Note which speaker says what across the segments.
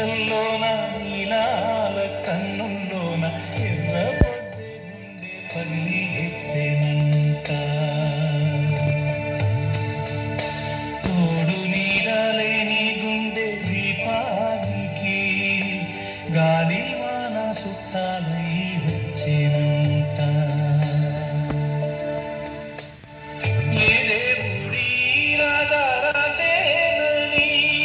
Speaker 1: కొండల్లోన నీలాల కన్నుల్లోన ఎర్ర పొద్దే గుండె పగిలి ఎచ్చెనంట తోడు నీడలేని గుండె దీపానికి గాలి వాన సుట్టాలై వచ్చేనంట ఏ దేవుడి రాధారాసేనని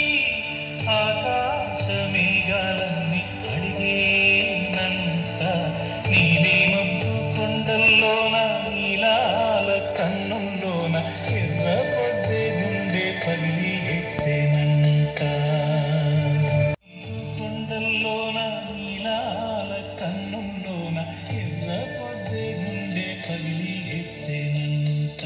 Speaker 1: ఆకాశమేఘాలన్నీ అడిగేనంట నీలి మబ్బు కొండల్లోన నీలాల కన్నుల్లోన ఎర్ర పొద్దే గుండె పగిలి ఎచ్చెనంట కొండల్లోన నీలాల కన్నుల్లోన ఎర్ర పొద్దే గుండె పగిలి ఎచ్చెనంట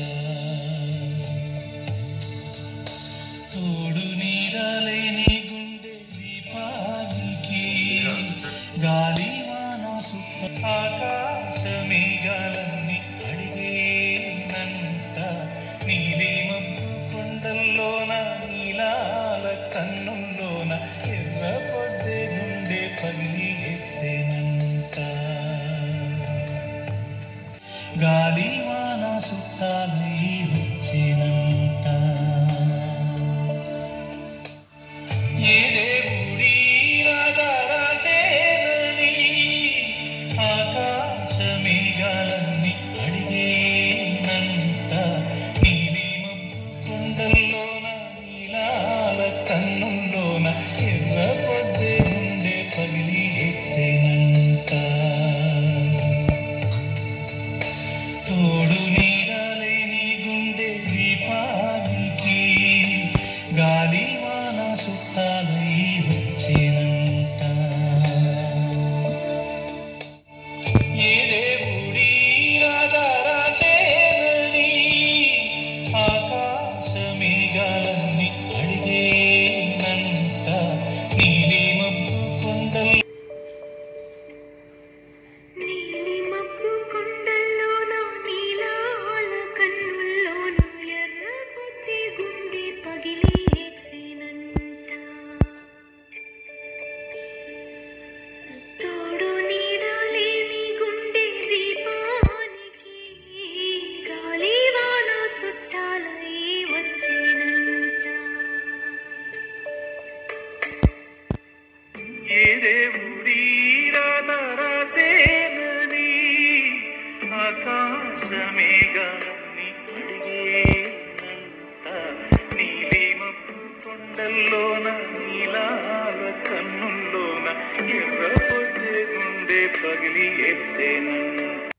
Speaker 1: తోడు నీడలేని గుండె దీపానికి గాలి వాన సుట్ట ఆకాశ మేఘాలన్నీ అడిగేనంట నీలి మబ్బు కొండల్లోన నీలాల కన్నుల్లోన ఎర్ర పొద్దే గుండె పగిలి ఎచ్చెనంట గాలి వాన సుట్టాలై వచ్చినంట ఏ దేవుడి రాధారాసేనని ఆకాశమేఘాలన్నీ అడిగేనంట నీలి మబ్బు కొండల్లోన నీలాల కన్నుల్లోన ఎర్ర పొద్దే గుండె పగిలి ఎచ్చెనంట తోడు నీడలేని గుండె దీపానికి గాలి వాన సుట్టాలై వచ్చినంట ఏ దేవుడి రాధారాసేనని ఆకాశమేఘాలన్నీ అడిగేనంట నీలి మబ్బు కొండల్
Speaker 2: నీలి మబ్బు కొండల్లోన నీలాల కన్నుల్లోన ఎర్ర పొద్ది గుండె పగిలి ఏడ్చేనంట. తోడు నీడ లేని గుండె దీపానికి గాలి వాన సుట్టాలై వచ్చేనంట
Speaker 1: ఏ దేవుడి రాధారాసేనని ఆకాశమేఘాలన్నీ అడిగేనంట నీలి మబ్బు కొండల్లోన నీలాల కన్నుల్లోన ఎర్ర పొద్దే గుండె పగిలి ఎప్సేనంట